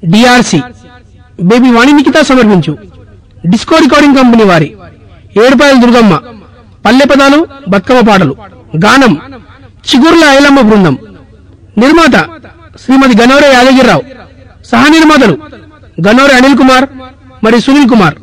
DRC baby వాణినికిత సమర్పించు disco recording company వారి ఏడుపాయల దుర్గమ్మ పల్లె పదాలు బతుకమ్మ పాటలు గానం చిగుర్ల ఐలమ్మ బృందం నిర్మాత శ్రీమతి గనోరే యాదగిరిరావు సహ నిర్మాతలు గనోరే అనిల్ కుమార్ మరియు సునీల్ కుమార్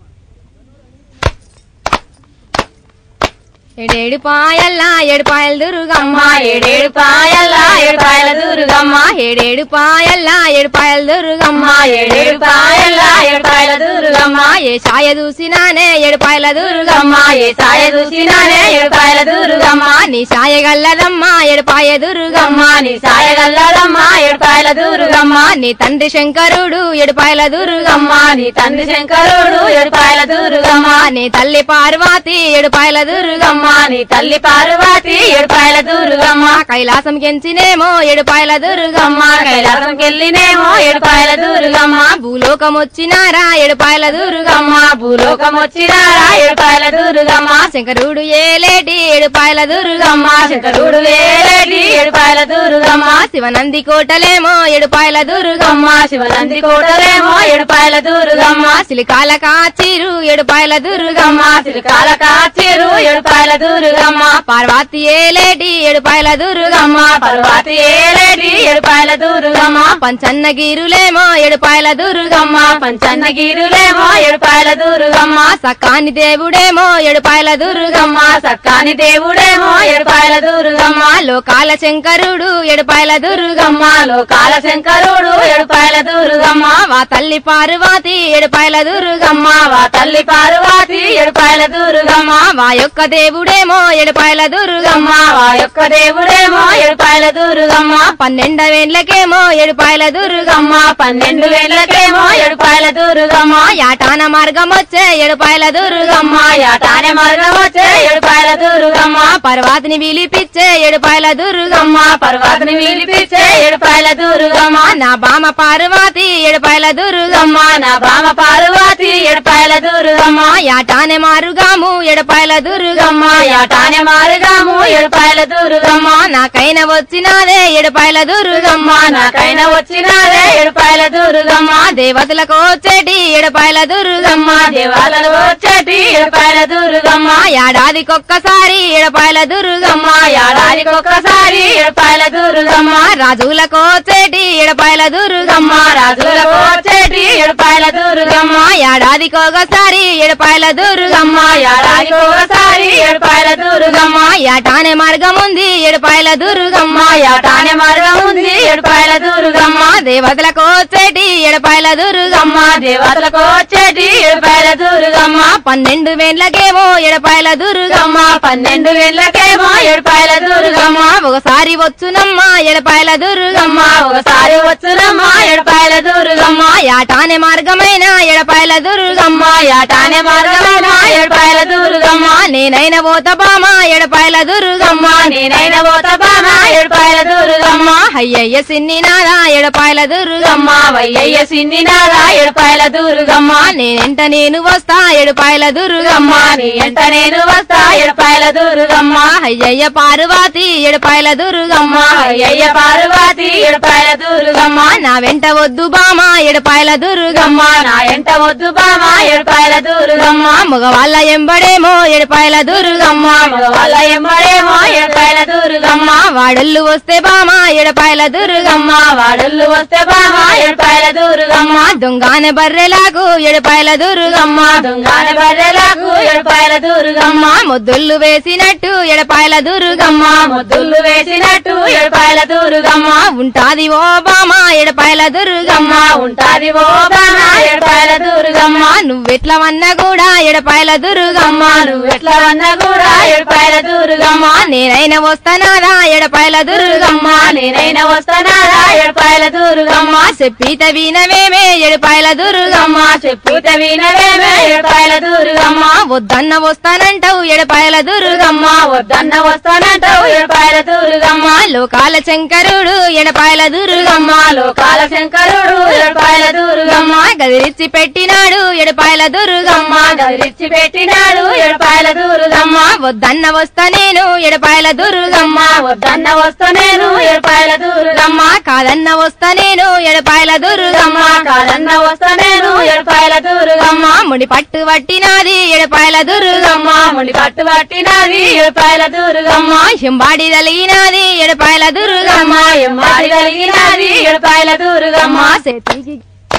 ఏడేడు పాయల్లా ఏడుపాయల దుర్గమ్మ ఏడేడు పాయల్ల ఏడుపాయల దుర్గమ్మ ఏడేడు పాయల్లా ఏడుపాయల దుర్గమ్మ ఏడేడు పాయల్ల ఏడుపాయల దుర్గమ్మ ఏ ఛాయ చూసినానే ఏడుపాయల దుర్గమ్మ దుర్గమ్మ ఏ సాయ చూసినానే ఏడుపాయల దుర్గమ్మ నీ ఛాయ గల్లదమ్మ ఏడుపాయ దుర్గమ్మ అమ్మ నీ సాయ గల్లదమ్మ ఏడుపాయల దుర్గమ్మ నీ తండ్రి శంకరుడు ఏడుపాయల దుర్గమ్మ అమ్మ నీ తండ్రి శంకరుడు ఏడుపాయల దుర్గమ్మ నీ తల్లి పార్వతి ఏడుపాయల దుర్గమ్మ అమ్మ నీ తల్లి పార్వతి ఏడుపాయల దుర్గమ్మ కైలాసం కెంచినేమో ఏడుపాయల దుర్గమ్మ అమ్మ కైలాసం కెళ్ళినేమో ఏడుపాయల దుర్గమ్మ భూలోకం వచ్చినారా ఏడుపాయల దుర్గమ్మ అమ్మ భూలోకం వచ్చినారా ఏడుపాయల దుర్గమ్మ శంకరుడు ఏలేటి ఏడుపాయల దుర్గమ్మ అమ్మ శంకరుడు వేలేటి ఏడుపాయల దుర్గమ్మ శివనంది కోటలేమో ఏడుపాయల దుర్గమ్మ అమ్మ శివనంది కోటలేమో ఏడుపాయల దుర్గమ్మ సిలికాల కాచిరు ఏడుపాయల దుర్గమ్మ అమ్మ సిరికాల కాచేరు ఏడుపాయల దుర్గమ్మ పార్వతి ఏలేటి ఏడుపాయల దుర్గమ్మ అమ్మ పర్వతి ఏలేటి ఏడుపాయల దుర్గమ్మ పంచన్నగిరులేమో ఏడుపాయల దుర్గమ్మ అమ్మ పంచన్నగిరులేమో ఏడుపాయల దుర్గమ్మ సకాని దేవుడేమో ఏడుపాయల దుర్గమ్మ అమ్మ సక్కాని దేవుడేమో ఏడుపాయల దుర్గమ్మ లోకాల శంకరుడు ఏడుపాయల దుర్గమ్మ అమ్మ లోకాల శంకరుడు ఏడుపాయల దుర్గమ్మ వా తల్లి పార్వతి ఏడుపాయల దుర్గమ్మ అమ్మ వా తల్లి పార్వతి ఏడుపాయల దుర్గమ్మ వా యొక్క దేవుడేమో ఏడుపాయల దుర్గమ్మ అమ్మ వా యొక్క దేవుడేమో ఏడుపాయల దుర్గమ్మ పన్నెండవేండ్లకేమో ఏడుపాయల దుర్గమ్మ అమ్మ పన్నెండు వేళ్లకేమో ఏడుపాయల దుర్గమ్మ యాటాన మార్గం వచ్చే ఏడుపాయల దుర్గమ్మ అమ్మ యాటానే మార్గం వచ్చే ఏడుపాయల దుర్గమ్మ పర్వాతిని విలిపిచ్చే ఏడుపాయల దుర్గమ్మ అమ్మ పర్వతిని విలిపించే ఏడుపాయల దుర్గమ్మ నా బామ పార్వతి ఏడుపాయల దుర్గమ్మ అమ్మ నా బామ పార్వతి ఏడుపాయల దుర్గమ్మ యాటానే మారుగాము ఏడుపాయల దుర్గమ్మ అమ్మ యాటానే మారుగాము ఏడుపాయల దుర్గమ్మ నాకైన వచ్చినాదే ఏడుపాయల దుర్గమ్మ అమ్మ నాకైనా వచ్చినారే ఏడుపాయల దుర్గమ్మ దేవతలకు వచ్చేటి ఏడుపాయల దుర్గమ్మ అమ్మ దేవాలలో వచ్చేటి ఏడుపాయల దుర్గమ్మ ఏడాదికొక్కసారి ఏడుపాయల దుర్గమ్మ అమ్మ ఏడాదికి ఒక్కసారి ఏడుపాయల దుర్గమ్మ రాజులకు వచ్చేటి ఏడుపాయల దుర్గమ్మ అమ్మ రాజులకు వచ్చేటి ఏడుపాయల దుర్గమ్మ ఏడాదికి ఒకసారి ఏడుపాయల దుర్గమ్మ అమ్మ ఏడాదికి ఒకసారి ఏడుపాయల దుర్గమ్మ యాటానే మార్గం ఉంది ఏడుపాయల దుర్గమ్మ అమ్మ యాటానే మార్గం ఉంది ఏడుపాయల దుర్గమ్మ దేవతలకు వచ్చేటి ఏడుపాయల దుర్గమ్మ అమ్మ దేవతలకు వచ్చేటి ఏడుపాయల దుర్గమ్మ పన్నెండు వేండ్లకేమో ఏడుపాయల దుర్గమ్మ అమ్మ పన్నెండు వేళ్ళకేమో ఏడుపాయల దుర్గమ్మ ఒకసారి వచ్చునమ్మ ఏడుపాయల దుర్గమ్మ అమ్మ ఒకసారి వచ్చునమ్మ ఏడుపాయల దుర్గమ్మ యాటానే మార్గమైన ఏడుపాయల దుర్గమ్మ అమ్మ యాటానే మార్గమైన ఏడుపాయల దుర్గమ్మ నేనైన పోత బామ ఏడుపాయల దుర్గమ్మ అమ్మ నేనైన పోత బామ ఏడుపాయల దుర్గమ్మ అయ్యయ్య సిన్ని నాదా ఏడుపాయల దుర్గమ్మ అమ్మ వయ్యయ్య సిన్ని నాదా ఏడుపాయల దుర్గమ్మ నేనెంట నేను వస్తా ఏడుపాయల దుర్గమ్మ అమ్మ నీ ఎంట నేను వస్తా ఏడుపాయల దుర్గమ్మ అయ్యయ్య పార్వతి ఏడుపాయల దుర్గమ్మ అమ్మ అయ్యయ్య పార్వతి ఏడుపాయల దుర్గమ్మ నా వెంట వద్దు బామ ఏడుపాయల దుర్గమ్మ అమ్మ నా ఎంట వద్దు బామ ఏడుపాయల దుర్గమ్మ మగవాళ్ళ ఎంబడేమో ఏడుపాయల దుర్గమ్మ వాళ్ళ ఎమ్మడేమో ఏడుపాయల దుర్గమ్మ వాడళ్ళు వస్తే బామ ఏడుపాయల దుర్గమ్మ అమ్మ వాడళ్ళు వస్తే బామ ఏడుపాయల దుర్గమ్మ దొంగానే బర్రెలాగు ఏడుపాయల దుర్గమ్మ అమ్మ దొంగని బర్రెలకు ఏడుపాయల దుర్గమ్మ ముద్దుళ్ళు వేసినట్టు ఎడపాయల దుర్గమ్మ అమ్మ ముద్దులు వేసినట్టు ఏడుపాయల దుర్గమ్మ ఉంటాది ఓ బామ ఎడపాయల దుర్గమ్మ అమ్మ ఉంటాది ఓ బామ ఏడుపాయల దుర్గమ్మ నువ్వెట్లా వన్నా కూడా ఎడపాయల దుర్గమ్మ అమ్మ నువ్వు ఎట్లా అన్నా కూడా ఏడుపాయల దుర్గమ్మ నేనైనా వస్తానాదా ఎడపాయల దుర్గమ్మ అమ్మ నేనైనా వస్తానారా ఏడుపాయల దుర్గమ్మ చెప్పిత వీనవేమే ఎడపాయల దుర్గమ్మ అమ్మ చెప్పుత వినవేమే ఏడుపాయల దుర్గమ్మ వద్దన్న వస్తానంటావు ఎడపాయల దుర్గమ్మ అమ్మ వద్దన్న వస్తానంటావు ఏడుపాయల దుర్గమ్మ లోకాల శంకరుడు ఎడపాయల దుర్గమ్మ అమ్మ లోకాల శంకరుడు ఏడుపాయల దుర్గమ్మ గదిరిచ్చి పెట్టినాడు ఎడపాయల దుర్గమ్మ గదిరిచ్చి పెట్టినాడు ఏడుపాయల దుర్గమ్మ వద్దన్న వస్తా నేను ఎడపాయల దుర్గమ్మ వద్దన్న వస్తా నేను ఏడుపాయల దుర్గమ్మ కాదన్న వస్తా నేను ఎడపాయల దుర్గమ్మ కాదన్న వస్తా నేను ఏడుపాయల దుర్గమ్మ ముడి పట్టు పట్టినాది ఎడపాయల దుర్గమ్మ ముడి పట్టు పట్టినది ఏడుపాయల దుర్గమ్మ ఎంబాడి తలిగినది ఎడపాయల దుర్గమ్మ ఎంబాడి కలిగినది ఏడుపాయల దుర్గమ్మ చేతికి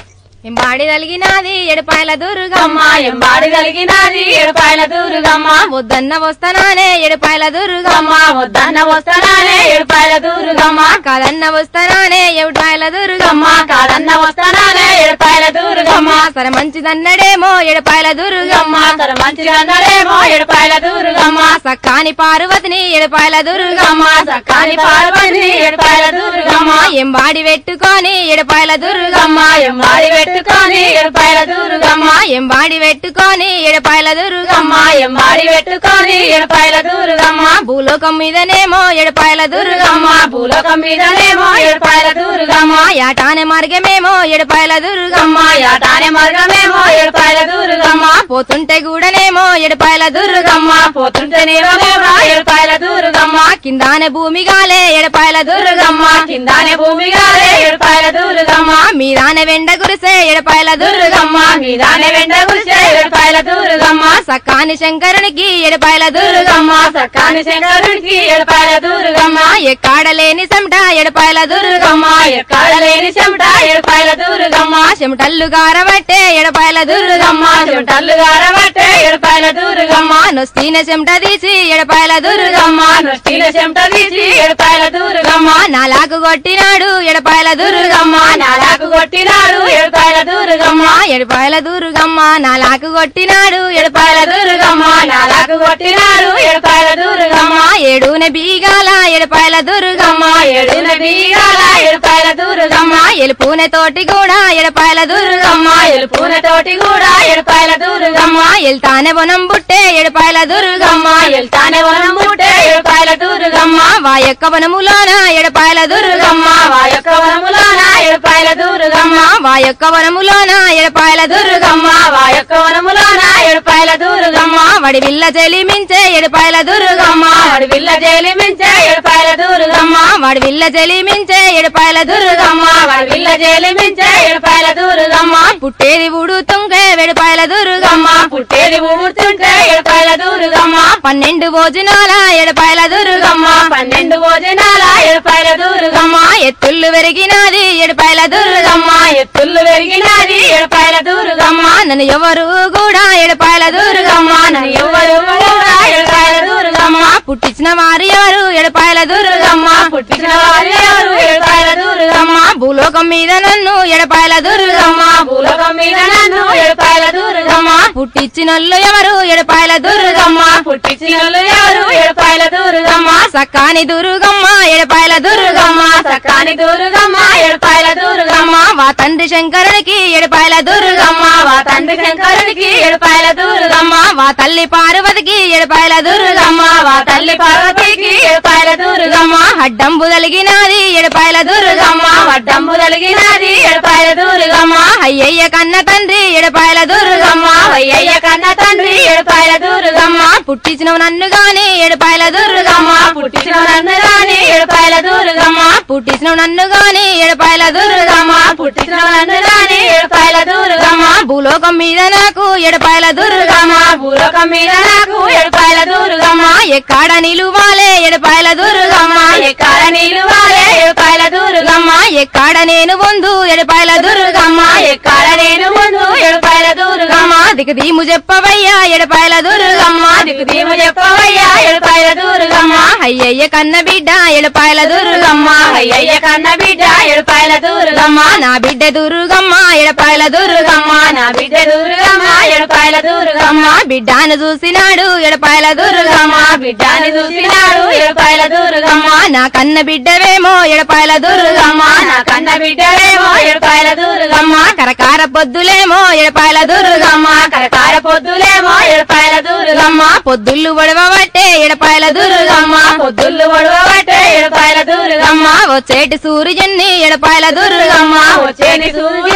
ఎంబాడి తలిగినది ఎడపాయల దుర్గమ్మ అమ్మ ఎంబాడి కలిగినది ఏడుపాయల దుర్గమ్మ వద్దన్న వస్తానానే ఎడపాయల దుర్గమ్మ అమ్మ వద్దన్న వస్తానే ఏడుపాయల దుర్గమ్మ కాదన్న వస్తానానే ఎడపాయల దుర్గమ్మ అమ్మ కాదన్న వస్తానే ఏడుపాయల దుర్గమ్మ సర మంచిదన్నడేమో ఎడపాయల దుర్గమ్మ అమ్మ తన మంచిగా అన్నడేమో ఏడుపాయల దుర్గమ్మ సక్కాని పార్వతిని ఎడపాయల దుర్గమ్మ అమ్మ సక్కాని పార్వతి ఏడుపాయల దుర్గమ్మ ఎంబాడి పెట్టుకొని ఎడపాయల దుర్గమ్మ అమ్మ ఎంబాడి పెట్టుకొని ఏడుపాయల దుర్గమ్మ ఎంబాడి పెట్టుకొని ఎడపాయల దుర్గమ్మ అమ్మ ఎంబాడి పెట్టుకొని ఏడుపాయల దుర్గమ్మ భూలోకం మీదనేమో ఎడపాయల దుర్గమ్మ అమ్మ భూలోకం మీదనేమో ఏడుపాయల దుర్గమ్మ యాటానే మార్గమేమో ఎడపాయల దుర్గమ్మ అమ్మ యాటానే మార్గమేమో ఏడుపాయల దుర్గమ్మ పోతుంటే కూడానేమో ఎడపాయల దుర్గమ్మ అమ్మ పోతుంటే నీవనేమో ఏడుపాయల దుర్గమ్మ కిందానే భూమి గాలే ఎడపాయల దుర్గమ్మ అమ్మ కిందానే భూమిగా ఏడుపాయల దుర్గమ్మ మీదానే వెండ గురిసే ఎడపాయల దుర్గమ్మ దుర్గమ్మ మీదానే వెంట గురిసే ఏడుపాయల దుర్గమ్మ సకాని శంకరునికి ఎడపాయల దుర్గమ్మ దుర్గమ్మ సక్కాని శంకరునికి ఏడుపాయల దుర్గమ్మ ఎక్కాడలేని చెమట ఎడపాయల దుర్గమ్మ దుర్గమ్మ ఎక్కడ లేని చెమట ఏడుపాయల దుర్గమ్మ చెమటల్లు గారబట్టే ఎడపాయల దుర్గమ్మ దుర్గమ్మ చెమటల్లు గారబట్టే ఏడుపాయల దుర్గమ్మ నొస్తీన చెమట తీసి ఎడపాయల దుర్గమ్మ దుర్గమ్మ నొష్టిన చెమట తీసి ఏడుపాయల దుర్గమ్మ నాలాకు కొట్టినాడు ఎడపాయల దుర్గమ్మ దుర్గమ్మ నాలాకు కొట్టినాడు ఏడుపాయల దుర్గమ్మ ఎడపాయల దుర్గమ్మ నాలాకు కొట్టినాడు ఏడుపాయల దుర్గమ్మ నాలాకు కొట్టినాడు ఏడుపాయల దుర్గమ్మ ఏడున బీగాల ఎడపాయల దుర్గమ్మ దుర్గమ్మ ఏడున బీగాల ఏడుపాయల దుర్గమ్మ ఎలుపునే తోటి కూడా ఎడపాయల దుర్గమ్మ దుర్గమ్మ ఎలుపున తోటి కూడా ఏడుపాయల దుర్గమ్మ ఎల్తానే వనం బుట్టే ఎడపాయల దుర్గమ్మ దుర్గమ్మ ఎల్తానే వనం ముట్టే ఏడుపాయల దుర్గమ్మ వా యొక్క వనములోన ఎడపాయల దుర్గమ్మ దుర్గమ్మ వా యొక్క వనములోన ఏడుపాయల దుర్గమ్మ వా యొక్క వనములోన ఎడపాయల దుర్గమ్మ దుర్గమ్మ వా యొక్క వనములోన ఏడుపాయల దుర్గమ్మ వడి విల్ల చెలిమించే ఎడపాయల దుర్గమ్మ దుర్గమ్మ అడవిల్ల జైలు మించే ఏడుపాయల దుర్గమ్మ వాడి విల్ల చెలిమించే ఎడపాయల దుర్గమ్మ దుర్గమ్మ అడవిల్ల జైలు మించే ఏడుపాయల దుర్గమ్మ పుట్టేది ఊడుతుంగే వెడపాయల దుర్గమ్మ దుర్గమ్మ పుట్టేది ఊడుతుంటే ఏడుపాయల దుర్గమ్మ పన్నెండు భోజనాల ఎడపాయల దుర్గమ్మ దుర్గమ్మ పన్నెండు భోజనాల ఏడుపాయల దుర్గమ్మ ఎత్తుళ్ళు పెరిగినది ఎడపాయల దుర్గమ్మ దుర్గమ్మ ఎత్తుళ్ళు పెరిగినది ఏడుపాయల దుర్గమ్మ నన్ను ఎవరు కూడా ఎడపాయల దుర్గమ్మ దుర్గమ్మ నన్ను ఎవరు కూడా ఏడుపాయల దుర్గమ్మ పుట్టించిన వారు ఎవరు ఎడపాయల దుర్గమ్మ దుర్గమ్మ పుట్టించిన వారు ఎవరు ఏడుపాయల దుర్గమ్మ భూలోకం మీద నన్ను ఎడపాయల దుర్గమ్మ దుర్గమ్మ భూలోకం మీద నన్ను ఏడుపాయల దుర్గమ్మ పుట్టించినోళ్ళు ఎవరు ఎడపాయల దుర్గమ్మ దుర్గమ్మ పుట్టించిన ఎవరు ఏడుపాయల దుర్గమ్మ సక్కాని దుర్గమ్మ ఎడపాయల దుర్గమ్మ దుర్గమ్మ సకాని దుర్గమ్మ ఏడుపాయల దుర్గమ్మ వా తండ్రి శంకరునికి ఎడపాయల దుర్గమ్మ దుర్గమ్మ వా తండ్రి శంకరునికి ఏడుపాయల దుర్గమ్మ వా తల్లి పార్వతికి ఎడపాయల దుర్గమ్మ దుర్గమ్మ వా తల్లి పార్వతికి ఏడుపాయల దుర్గమ్మ అడ్డంబు తలిగినది ఎడపాయల దుర్గమ్మ దుర్గమ్మ వడ్డంబు కలిగినది ఏడుపాయల దుర్గమ్మ అయ్యయ్య కన్న తండ్రి ఎడపాయల దుర్గమ్మ దుర్గమ్మ వయ్యయ్య కన్న తండ్రి ఏడుపాయల దుర్గమ్మ పుట్టించిన నన్ను గాని ఎడపాయల దుర్గమ్మ దుర్గమ్మ పుట్టించిన నన్ను రాని ఏడుపాయల దుర్గమ్మ పుట్టించిన నన్ను గాని ఎడపాయల దుర్గమ్మ దుర్గమ్మ పుట్టించిన నన్ను రాని ఏడుపాయల దుర్గమ్మ భూలోకం మీద నాకు ఎడపాయల దుర్గమ్మ దుర్గమ్మ భూలోకం మీద నాకు ఏడుపాయల దుర్గమ్మ ఎక్కడ నిలువాలే ఎడపాయల దుర్గమ్మ దుర్గమ్మ ఎక్కడ నీళ్ళు వాలే ఏడుపాయల దుర్గమ్మ ఎక్కడ నేను వందు ఎడపాయల దుర్గమ్మ దుర్గమ్మ ఎక్కడ నేను ముందు ఏడుపాయల దుర్గమ్మ దిక్కు దీము చెప్పవయ్యా ఎడపాయల దుర్గమ్మ దుర్గమ్మ దిక్కు దీము చెప్పవయ్యా ఏడుపాయల దుర్గమ్మ అయ్యయ్య కన్న బిడ్డ ఎడపాయల దుర్గమ్మ దుర్గమ్మ అయ్యయ్య కన్న బిడ్డ ఏడుపాయల దుర్గమ్మ నా బిడ్డ దుర్గమ్మ ఎడపాయల దుర్గమ్మ దుర్గమ్మ నా బిడ్డ దుర్గమ్మ ఏడుపాయల దుర్గమ్మ బిడ్డను చూసినాడు ఎడపాయల దుర్గమ్మ దుర్గమ్మ బిడ్డని చూసినాడు ఏడుపాయల దుర్గమ్మ నా కన్న బిడ్డవేమో ఎడపాయల దుర్గమ్మ దుర్గమ్మ నా కన్న బిడ్డవేమో ఏడుపాయల దుర్గమ్మ కరకార పొద్దులేమో ఎడపాయల దుర్గమ్మ దుర్గమ్మ కరకార పొద్దులేమో ఏడుపాయల దుర్గమ్మ పొద్దుళ్ళు ఒడవబట్టే ఎడపాయల దుర్గమ్మ దుర్గమ్మ పొద్దుళ్ళు ఒడవబట్టే ఏడుపాయల దుర్గమ్మ వచ్చేటి సూర్యుని ఎడపాయల దుర్గమ్మ దుర్గమ్మ వచ్చేని సూర్యుని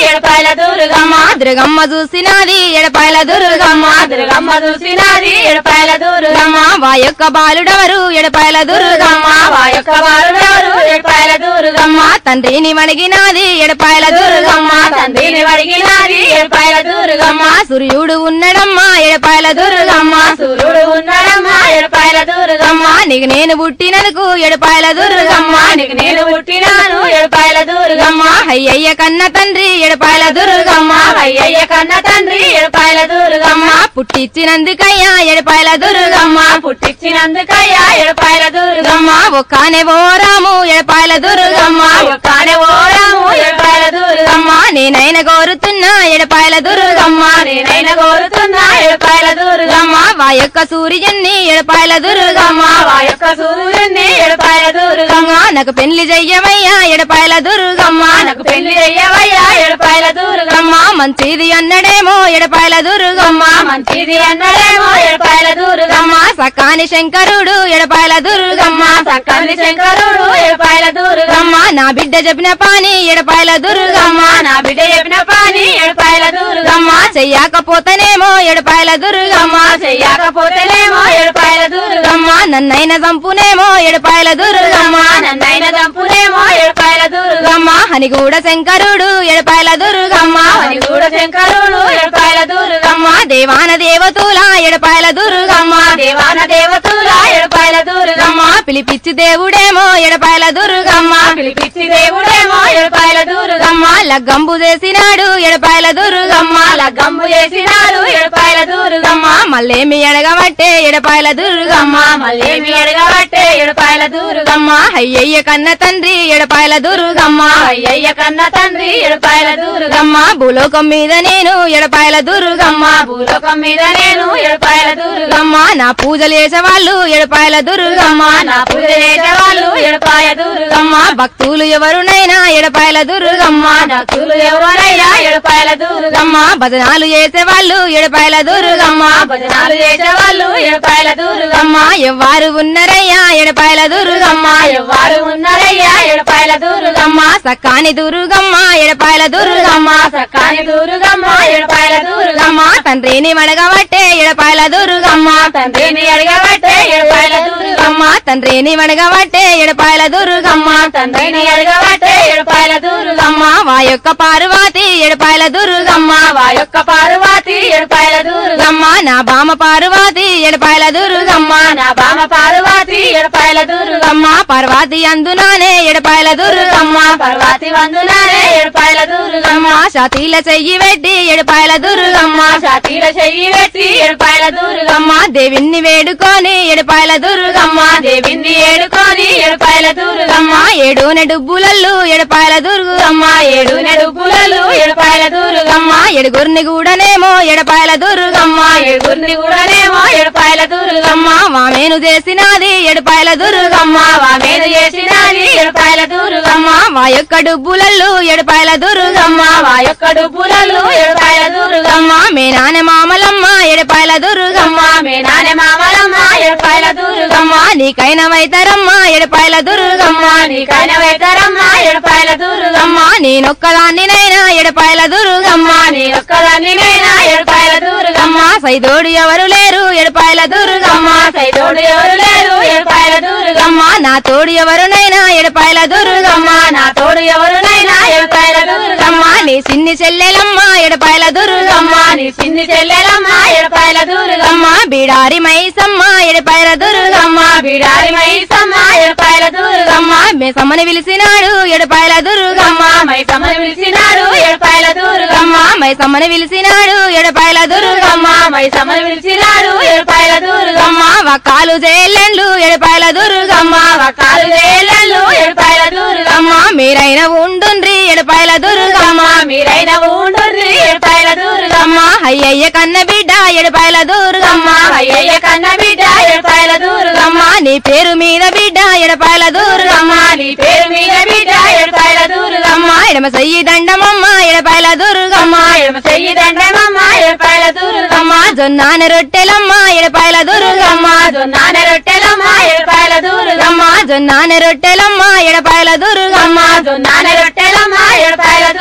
ఎడపాయల దుర్గమ్మ దుర్గమ్మ చూసినది ఎడపాయల దుర్గమ్మ దుర్గమ్మ చూసినది ఎడపాయల దుర్గమ్మ దుర్గమ్మ వా యొక్క బాలుడవరు ఎడపాయల దుర్గమ్మ వా యొక్క వారుడెవరు ఎడపాయల దుర్గమ్మ తండ్రిని వణిగినాది ఎడపాయల దుర్గమ్మ తండ్రిని అడిగినది ఎడపాయల దుర్గమ్మ సూర్యుడు ఉన్నడమ్మ ఎడపాయల దుర్గమ్మ సూర్యుడు ఉన్నాడమ్మా ఎడపాయల దుర్గమ్మ నీకు నేను పుట్టినందుకు ఎడపాయల దుర్గమ్మ నీకు నేను పుట్టినాను ఎడపాయల దుర్గమ్మ అయ్యయ్య కన్న తండ్రి ఎడపాయల దుర్గమ్మ అయ్యయ్య కన్న తండ్రి ఎడపాయల దుర్గమ్మ పుట్టించినందుకయ్యా ఎడపాయల దుర్గమ్మ పుట్టించినందుకయ్యా ఎడపాయల దుర్గమ్మ దుర్గమ్మ ఒక్కనే ఓరాము ఎడపాయల దుర్గమ్మ ఒక్కనే ఓరాము ఎడపాయల దుర్గమ్మ దుర్గమ్మ నేనైన కోరుతున్నా ఎడపాయల దుర్గమ్మ నేనైనా కోరుతున్నా ఎడపాయల దుర్గమ్మ దుర్గమ్మ వా యొక్క సూర్యుని ఎడపాయల దుర్గమ్మ వా యొక్క సూర్యుని ఎడపాయల దుర్గమ్మ దుర్గమ్మ నాకు పెళ్లి చెయ్యవయ్యా ఎడపాయల దుర్గమ్మ నాకు పెళ్లి అయ్యవయ్యా ఎడపాయల దుర్గమ్మ దుర్గమ్మ మంచిది అన్నడేమో ఎడపాయల దుర్గమ్మ మంచిది అన్నడేమో ఎడపాయల దుర్గమ్మ దుర్గమ్మ సకాని శంకరుడు ఎడపాయల దుర్గమ్మ సక్కని శంకరుడు ఎడపాయల దుర్గమ్మ దుర్గమ్మ నా బిడ్డ చెప్పిన పాని ఎడపాయల దుర్గమ్మ నా బిడ్డ చెప్పిన పని ఎడపాయల దుర్గమ్మ దుర్గమ్మ చెయ్యకపోతేనేమో ఎడపాయల దుర్గమ్మ చెయ్యకపోతేనేమో ఎడపాయల దుర్గమ్మ దుర్గమ్మ నన్నైన చంపునేమో ఎడపాయల దుర్గమ్మ నన్నైన దంపునేమో ఎడపాయల దుర్గమ్మ దుర్గమ్మ హనిగూడ శంకరుడు ఎడపాయల దుర్గమ్మ అని కూడా శంకరుడు ఎడపాయల దుర్గమ్మ దుర్గమ్మ దేవాన దేవతుల ఎడపాయల దుర్గమ్మ దేవాన దేవతుల ఎడపాయల దుర్గమ్మ దుర్గమ్మ పిలిపిచ్చి దేవుడేమో ఎడపాయల దుర్గమ్మ పిలిపించి దేవుడేమో ఎడపాయల దుర్గమ్మ దుర్గమ్మ లగ్గంబు చేసినాడు ఎడపాయల దుర్గమ్మ లగ్గమ్ము చేసినాడు ఎడపాయల దుర్గమ్మ దుర్గమ్మ మళ్ళేమి ఎడగబట్టే ఎడపాయల దుర్గమ్మ మళ్ళేమి ఎడగబట్టే ఎడపాయల దుర్గమ్మ దుర్గమ్మ అయ్యయ్య కన్న తండ్రి ఎడపాయల దుర్గమ్మ అయ్యయ్య కన్న తండ్రి ఎడపాయల దుర్గమ్మ దుర్గమ్మ భూలోకం మీద నేను ఎడపాయల దుర్గమ్మ భూలోకం మీద నేను ఎడపాయల దుర్గమ్మ దుర్గమ్మ నా పూజలు చేసేవాళ్ళు ఎడపాయల దుర్గమ్మ నా పూజ చేసేవాళ్ళు ఎడపాయ దుర్గమ్మ దుర్గమ్మ భక్తులు ఎవరునైనా ఎడపాయల దుర్గమ్మ భక్తులు ఎవరైనా ఎడపాయల దుర్గమ్మ దుర్గమ్మ భజనాలు చేసేవాళ్ళు ఎడపాయల దుర్గమ్మ భజనాలు చేసేవాళ్ళు ఎడపాయల దుర్గమ్మ దుర్గమ్మ ఎవ్వారు ఉన్నరయ్యా ఎడపాయల దుర్గమ్మ ఎవ్వరు ఉన్నారయ్యా ఎడపాయల దుర్గమ్మ దుర్గమ్మ సక్కాని దుర్గమ్మ ఎడపాయల దుర్గమ్మ సకాని దుర్గమ్మ ఎడపాయల దుర్గమ్మ దుర్గమ్మ తండ్రిని వడగబట్టే ఎడపాయల దుర్గమ్మ తండ్రిని అడగబట్టే ఎడపాయల దుర్గమ్మ దుర్గమ్మ తండ్రిని వడగబట్టే ఎడపాయల దుర్గమ్మ తండ్రిని అడగబట్టే ఎడపాయల దుర్గమ్మ దుర్గమ్మ వా యొక్క పార్వతి ఎడపాయల దుర్గమ్మ వా యొక్క పార్వతి ఎడపాయల దుర్గమ్మ దుర్గమ్మ నా బామ పార్వతి ఎడపాయల దుర్గమ్మ నా బామ పార్వతి ఎడపాయల దుర్గమ్మ దుర్గమ్మ పార్వతి అందునానే ఎడపాయల దుర్గమ్మ పార్వతి వందులానే ఎడపాయల దుర్గమ్మ దుర్గమ్మ షాతీల చెయ్యి పెట్టి ఎడపాయల దుర్గమ్మ ఛాతీల చెయ్యి పెట్టి ఎడపాయల దుర్గమ్మ దుర్గమ్మ దేవిని వేడుకొని ఎడపాయల దుర్గమ్మ దేవిని ఏడుకొని ఎడపాయల దుర్గమ్మ దుర్గమ్మ ఏడున డుబ్బులల్లు ఎడపాయల దుర్గమ్మ ఏడు నెడుపులలు ఎడపాయల దుర్గమ్మ దుర్గమ్మ ఎడుగురిని కూడానేమో ఎడపాయల దుర్గమ్మ ఏడుగురిని కూడానేమో ఎడపాయల దుర్గమ్మ దుర్గమ్మ వామేను చేసినది ఎడపాయల దుర్గమ్మ మీద చేసినది ఎడపాయల దుర్గమ్మ దుర్గమ్మ వా యొక్క డుబ్బులల్లు ఎడపాయల దుర్గమ్మ వా యొక్క డుపులలు ఎడపాయల దుర్గమ్మ దుర్గమ్మ మే నాన్న మామలమ్మ ఎడపాయల దుర్గమ్మ మీ నాన్న మామలమ్మ ఎడపాయల దుర్గమ్మ దుర్గమ్మ నీకైన వైతరమ్మ ఎడపాయల దుర్గమ్మ నీకైన వెతరమ్మ ఎడపాయల దుర్గమ్మ దుర్గమ్మ నేనొక్కదాన్నినైనా ఎడపాయల దుర్గమ్మ నీ ఒక్కదాన్ని నేనా ఎడపాయల దుర్గమ్మ దుర్గమ్మ సైదోడు ఎవరు లేరు ఎడపాయల దుర్గమ్మ సైతోడు ఎవరు లేరు ఎడపాయల దుర్గమ్మ దుర్గమ్మ నా తోడు ఎవరునైనా ఎడపాయల దుర్గమ్మ నా తోడు ఎవరునైనా ఎడపాయల దుర్గమ్మ దుర్గమ్మ నీ సిన్ని చెల్లెలమ్మ ఎడపాయల దుర్గమ్మ నీ చిన్ని చెల్లెలమ్మ ఎడపాయల దుర్గమ్మ దుర్గమ్మ బిడారి మైసమ్మ ఎడపాయల దుర్గమ్మ బిడారి మైసమ్మ ఎడపాయల దుర్గమ్మ దుర్గమ్మ మెసమ్మని పిలిచినాడు ఎడపాయల దుర్గమ్మ మైసమ్మని పిలిచినాడు ఎడపాయల దుర్గమ్మ దుర్గమ్మ మైసమ్మని పిలిచినాడు ఎడపాయల దుర్గమ్మ మైసమ్మని పిలిచినాడు ఎడపాయల దుర్గమ్మ దుర్గమ్మ వకాలు జైలెండ్లు ఎడపాయల దుర్గమ్మ వకాలు వేలలు ఎడపాయల దుర్గమ్మ దుర్గమ్మ మీరైన ఉండుండ్రి ఎడపాయల దుర్గమ్మ మీరైన ఊండ్రి ఎడపాయల దుర్గమ్మ దుర్గమ్మ అయ్యయ్య కన్న బిడ్డ ఎడపాయల దుర్గమ్మ అయ్యయ్య కన్న బిడ్డ ఎడపాయల దుర్గమ్మ దుర్గమ్మ నీ పేరు మీద బిడ్డ ఎడపాయల దుర్గమ్మ నీ పేరు మీద బిడ్డ ఎడపాయల దుర్గమ్మ దుర్గమ్మ ఎడమ సయ్యి దండమమ్మ ఎడపాయల దుర్గమ్మ ఎడమ చెయ్యి దండమమ్మ ఎడపాయల దుర్గమ్మ దుర్గమ్మ జొన్నాన రొట్టెలమ్మ ఎడపాయల దుర్గమ్మ జొన్నాన రొట్టెలమ్మ ఎడపాయల దుర్గమ్మ దుర్గమ్మ జొన్నాన రొట్టెలమ్మ ఎడపాయల దుర్గమ్మ జొన్నాన రొట్టెలమ్మ ఎడపాయల దుర్గమ్మ దుర్గమ్మ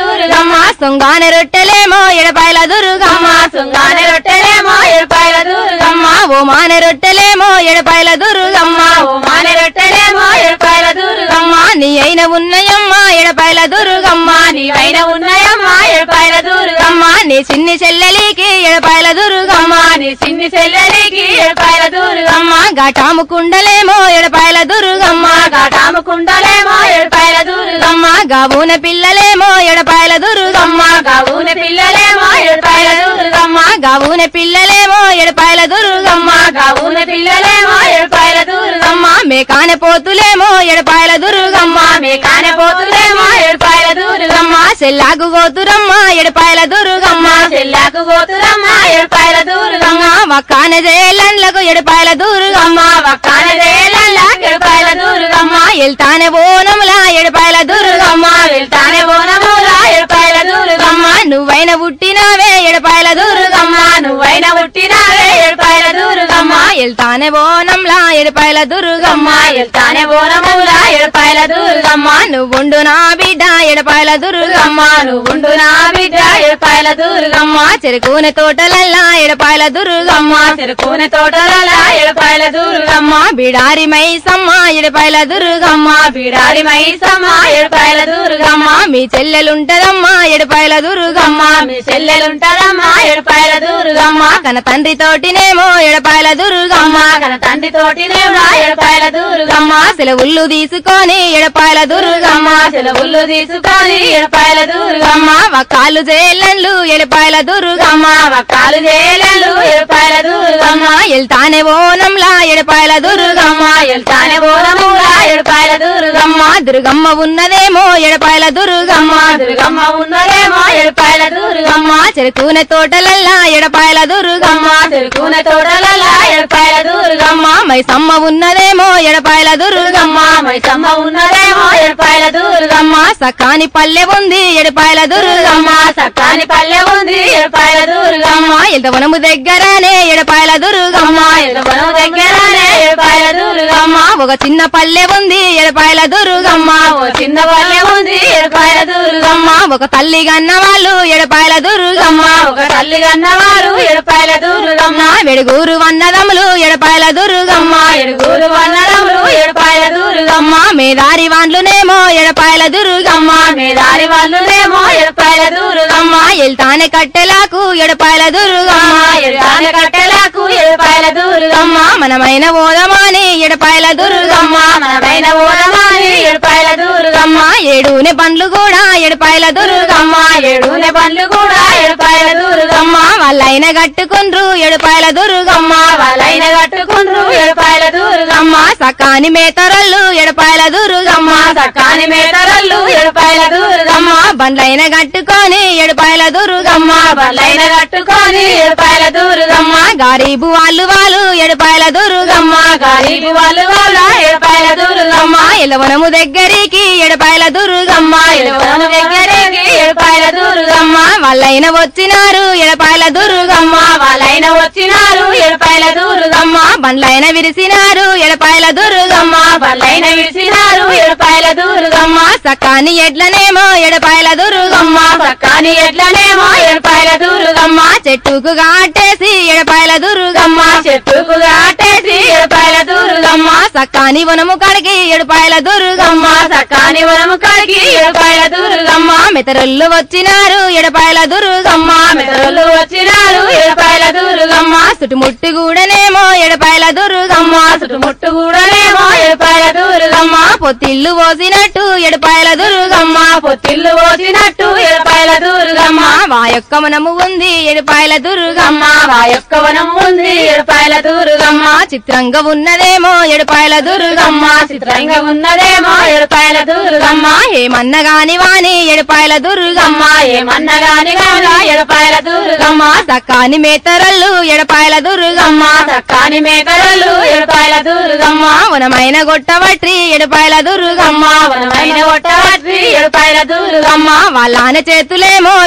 దుర్గమ్మ సొంగాన రొట్టెలేమో ఎడపాయల దుర్గమ్మ సుంగానే రొట్టెలేమో ఏడుపాయల దుర్గమ్మ ఓ మాన రొట్టెలేమో ఎడపాయల దుర్గమ్మ ఓ మానే రొట్టెలేమో ఏడుపాయల దుర్గమ్మ నీ అయిన ఉన్నయమ్మ ఎడపాయల దుర్గమ్మ నీవైన ఉన్నాయమ్మా ఏడుపాయల దుర్గమ్మ నీ చిన్ని చెల్లెలికి ఎడపాయల దుర్గమ్మ నీ చిన్ని చెల్లెలికి ఏడుపాయల దుర్గమ్మ గటాము కుండలేమో ఎడపాయల దుర్గమ్మ గాటాము కుండలేమో ఏడుపాయల దుర్గమ్మ గాబూన పిల్లలేమో ఎడపాయల దుర్గమ్మ గవున పిల్లలేమో ఏడుపాయల దుర్గమ్మ గాబూన పిల్లలేమో ఎడపాయల దుర్గమ్మ గవున పిల్లలేమో ఏడుపాయల దుర్గమ్మ మేకాన పోతులేమో ఎడపాయల దుర్గమ్మ మీ కానపోతులేమో ఏడుపాయల దుర్గమ్మ సెల్లాగు గోతురమ్మ ఎడపాయల దుర్గమ్మ చెల్లాకు పోతురమ్మ ఏడుపాయల దుర్గమ్మ వక్కాన జయలండ్లకు ఎడపాయల దుర్గమ్మ వక్కాన రేలల్లా ఏడుపాయల దుర్గమ్మ ఎల్తానే బోనముల ఎడపాయల దుర్గమ్మ వెళ్తానే బోనములా ఏడుపాయల దుర్గమ్మ నువ్వైన పుట్టినావే ఎడపాయల దుర్గమ్మ నువ్వైన పుట్టినావే ఏడుపాయల దుర్గమ్మ ఎల్తానే బోనంలా ఎడపాయల దుర్గమ్మ వెళ్తానే బోనములా ఏడుపాయల దుర్గమ్మ నువ్వుండు నా బిడ్డ ఎడపాయల దుర్గమ్మ నువ్వుండు నా బిడ్డ ఏడుపాయల దుర్గమ్మ చెరుకున తోటలల్లా ఎడపాయల దుర్గమ్మ చెరుకునే తోటలలా ఏడుపాయల దుర్గమ్మ బిడారి మైసమ్మ ఎడపాయల దుర్గమ్మ బిడారి మైసమ్మ ఏడుపాయల దుర్గమ్మ మీ చెల్లెలుంటదమ్మా ఎడపాయల దుర్గమ్మ మీ చెల్లెలుంటదమ్మా ఏడుపాయల దుర్గమ్మ కన తండ్రి తోటినేమో ఎడపాయల దుర్గమ్మ కన తండ్రి తోటినే ఏడుపాయల దుర్గమ్మ సెలవుళ్ళు తీసుకొని ఎడపాయల దుర్గమ్మ సెలవులు తీసుకొని ఏడుపాయల దుర్గమ్మ వక్కాలు జేళ్ళన్లు ఎడపాయల దుర్గమ్మ వక్కాలు చేయలేదు ఏడుపాయల దుర్గమ్మ ఎల్తానే ఓనంలా ఎడపాయల దుర్గమ్మ వెళ్తానే బోధములా ఏడుపాయల దుర్గమ్మ దుర్గమ్మ ఉన్నదేమో ఎడపాయల దుర్గమ్మ దుర్గమ్మ ఉన్నదేమో ఏడుపాయల దుర్గమ్మ చెరుకునే తోటలల్లా ఎడపాయల దుర్గమ్మ చెరుకునే తోటలలా ఏడుపాయల దుర్గమ్మ మైసమ్మ ఉన్నదేమో ఎడపాయల దుర్గమ్మ మైసమ్మ ఉన్నదేమో ఏడుపాయల దుర్గమ్మ సకాని పల్లె ఉంది ఎడపాయల దుర్గమ్మ సక్కాని పల్లె ఉంది ఏడుపాయల దుర్గమ్మ ఎల్తవనము దగ్గరనే ఎడపాయల దుర్గమ్మ ఎదుగును దగ్గరనే ఏడుపాయల దుర్గమ్మ ఒక చిన్న పల్లె ఉంది ఎడపాయల దుర్గమ్మ ఓ చిన్న పల్లె ఉంది ఏడుపాయల దుర్గమ్మ ఒక తల్లి గన్న వాళ్ళు ఎడపాయల దుర్గమ్మ ఒక తల్లి కన్నవారు ఏడుపాయల దుర్గమ్మ వెడుగూరు వన్నదములు ఎడపాయల దుర్గమ్మ ఎడుగురు వనరములు ఏడుపాయల దుర్గమ్మ మేదారి వాండ్లునేమో ఎడపాయల దుర్గమ్మ మేదారి వాళ్ళునేమో ఏడుపాయల దుర్గమ్మ ఎల్తానే కట్టెలకు ఎడపాయల దుర్గమ్మ ఎడుగానే కట్టెలకు ఏడుపాయల దుర్గమ్మ మనమైన ఓదమాని ఎడపాయల దుర్గమ్మ మనమైన ఓడమాని ఏడుపాయల దుర్గమ్మ ఏడునే పండ్లు కూడా ఎడపాయల దుర్గమ్మ ఏడునే పండ్లు కూడా ఏడుపాయల దుర్గమ్మ వాళ్ళైన కట్టుకుండ్రు ఎడపాయల దుర్గమ్మ వాళ్ళైన కట్టుకుండ్రు ఏడుపాయల దుర్గమ్మ సకాని మేతరల్లు ఎడపాయల దుర్గమ్మ సకాని మేతరల్లు ఏడుపాయల దుర్గమ్మ బండ్లైన కట్టుకొని ఎడపాయల దుర్గమ్మ బలైన కట్టుకొని ఏడుపాయల దుర్గమ్మ గారీబు వాళ్ళు వాళ్ళు ఎడపాయల దుర్గమ్మ గరీబు వాళ్ళు వాళ్ళ ఏడుపాయల దుర్గమ్మ ఎలవనము దగ్గరికి ఎడపాయల దుర్గమ్మ ఎలువను దగ్గరికి ఏడుపాయల దుర్గమ్మ వాళ్ళైన వచ్చినారు ఎడపాయల దుర్గమ్మ వాళ్ళైన వచ్చినారు ఏడుపాయల దుర్గమ్మ బండ్లైన విరిసినారు ఎడపాయల దుర్గమ్మ బలైన విడిచినారు ఏడుపాయల దుర్గమ్మ సకాని ఎడ్లనేమో ఎడపాయల దుర్గమ్మ సక్కాని ఎట్లనేమో ఏడుపాయల దుర్గమ్మ చెట్టుకు గాటేసి ఎడపాయల దుర్గమ్మ చెట్టుకు కాటేసి ఏడుపాయల దుర్గమ్మ సకాని వనము కడిగి ఎడపాయల దుర్గమ్మ సక్కాని వనము కడిగి ఏడుపాయల దుర్గమ్మ మెతరొల్లు వచ్చినారు ఎడపాయల దుర్గమ్మ మెదలు వచ్చినారు ఏడుపాయల దుర్గమ్మ చుట్టుముట్టు కూడనేమో ఎడపాయల దుర్గమ్మ చుట్టుముట్టు కూడానేమో ఏడుపాయల దుర్గమ్మ పొత్తిల్లు పోసినట్టు ఎడపాయల దుర్గమ్మ పొత్తిల్లు పోసినట్టు ఏడుపాయల దుర్గమ్మ మా యొక్క మనము ఉంది ఎడపాయల దుర్గమ్మ మా యొక్క వనం ఉంది ఏడుపాయల దుర్గమ్మ చిత్రంగా ఉన్నదేమో ఎడపాయల దుర్గమ్మ చిత్రంగా ఉన్నదేమో ఏడుపాయల దుర్గమ్మ ఏమన్న గాని వాని ఎడపాయల దుర్గమ్మ ఏమన్నా గాని గాని ఏడుపాయల దుర్గమ్మ సకాని మేతరల్లు ఎడపాయల దుర్గమ్మ సక్కాని మేకరలు ఏడుపాయల దుర్గమ్మ వనమైన గొట్టవట్రి ఎడపాయల దుర్గమ్మ వనమైన ఒట్టవట్రి ఏడుపాయల దుర్గమ్మ వాళ్ళ చేతులేమో ఎడపాయల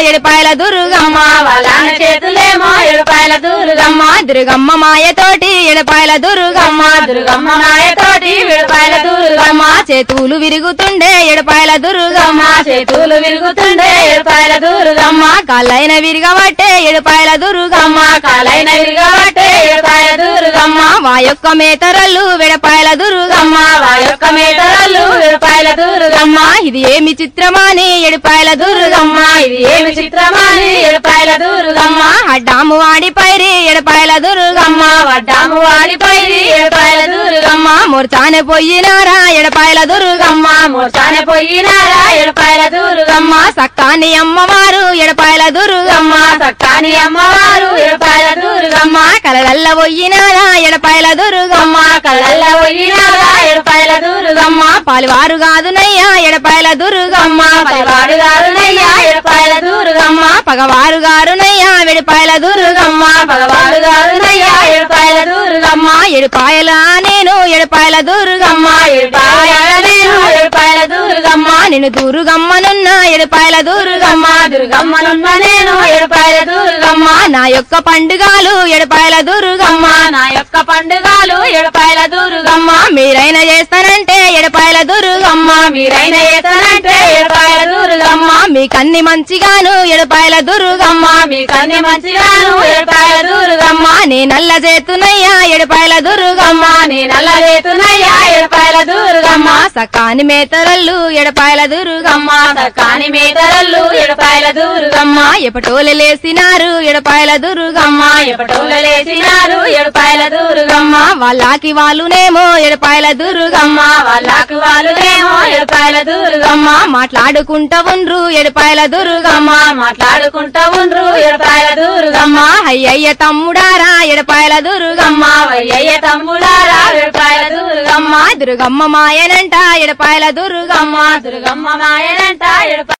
దుర్గమ్మ వాళ్ళ అన్న చేతులేమో ఏడుపాయల దుర్గమ్మ దుర్గమ్మ మాయతోటి ఎడపాయల దుర్గమ్మ దుర్గమ్మ మాయతోటి విడపాయల దుర్గమ్మ చేతులు విరుగుతుండే ఎడపాయల దుర్గమ్మ చేతులు విరుగుతుండే ఏడుపాయల దుర్గమ్మ కాళ్ళైన విరగబట్టే ఎడపాయల దుర్గమ్మ కాలైన విరగబట్టే ఏడుపాయల దుర్గమ్మ మా యొక్క మేతరల్లు వెడపాయల దుర్గమ్మ వా యొక్క మేతరాలు ఏడుపాయల దుర్గమ్మ ఇది ఏమి చిత్రమాని ఎడపాయల దుర్గమ్మ ఇది ఏమి చిత్రమాని ఏడుపాయల దుర్గమ్మ అడ్డాము వాడి పైరి ఎడపాయల దుర్గమ్మ వడ్డాము వాడిపై ఏడుపాయల దుర్గమ్మ మూర్చానే పోయినారా ఎడపాయల దుర్గమ్మ మోసానే పోయినారా ఏడుపాయల దుర్గమ్మ సక్కాని అమ్మవారు ఎడపాయల దుర్గమ్మ సక్కాని అమ్మవారు ఏడుపాయల దుర్గమ్మ కలగల్ల పోయినారా ఎడపాయల దుర్గమ్మ కళ్ళల్ల పోయినారా ఏడుపాయల దుర్గమ్మ పాలువారు కాదునయ్యా ఎడపాయల దుర్గమ్మ పైవాడు గారునయ్యా ఏడుపాయల దుర్గమ్మ పగవారు గారునయ్యా వెడిపాయల దుర్గమ్మ పగవాడు గారునయ్యా ఏడుపాయల దుర్గమ్మ ఎడిపాయల నేను ఎడపాయల దుర్గమ్మ ఏడుపాయల నేను ఏడుపాయల దుర్గమ్మ నేను దుర్గమ్మనున్న ఎడపాయల దుర్గమ్మ దుర్గమ్మనున్న నేను ఏడుపాయల దుర్గమ్మ నా యొక్క పండుగలు ఎడపాయల దుర్గమ్మ నా యొక్క పండుగలు ఏడుపాయల దుర్గమ్మ మీరైన చేస్తానంటే ఎడపాయల దుర్గమ్మ మీరైన ఏతనంటే ఏడుపాయల దుర్గమ్మ మీ కన్ని మంచిగాను ఎడపాయల దుర్గమ్మ మీ కన్ని మంచిగాను ఏడుపాయల దుర్గమ్మ నే నల్ల చేతునయ్యా ఎడపాయల దుర్గమ్మ నీ నల్ల రేతునయ్యా ఏడుపాయల దుర్గమ్మ సకాని మేతరల్లు ఎడపాయల దుర్గమ్మ కాని మేతరల్లు ఏడుపాయల దుర్గమ్మ ఎపటోలు లేసినారు ఎడపాయల దుర్గమ్మ ఎప్పటోళ్ళు లేచినారు ఏడుపాయల దుర్గమ్మ వాళ్ళకి వాళ్ళునేమో ఎడపాయల దుర్గమ్మ వాళ్ళకు వాళ్ళునేమో ఏడుపాయల దుర్గమ్మ మాట్లాడుకుంటా ఉండ్రు ఎడపాయల దుర్గమ్మ మాట్లాడుకుంటా ఉండ్రు ఏడుపాయల దుర్గమ్మ అయ్యయ్య తమ్ముడారా ఎడపాయల దుర్గమ్మ వయ్యయ్య తమ్ముడారా ఏడుపాయల దుర్గమ్మ దుర్గమ్మ మాయనంట ఎడపాయల దుర్గమ్మ దుర్గమ్మ మాయనంట ఏడుపాయల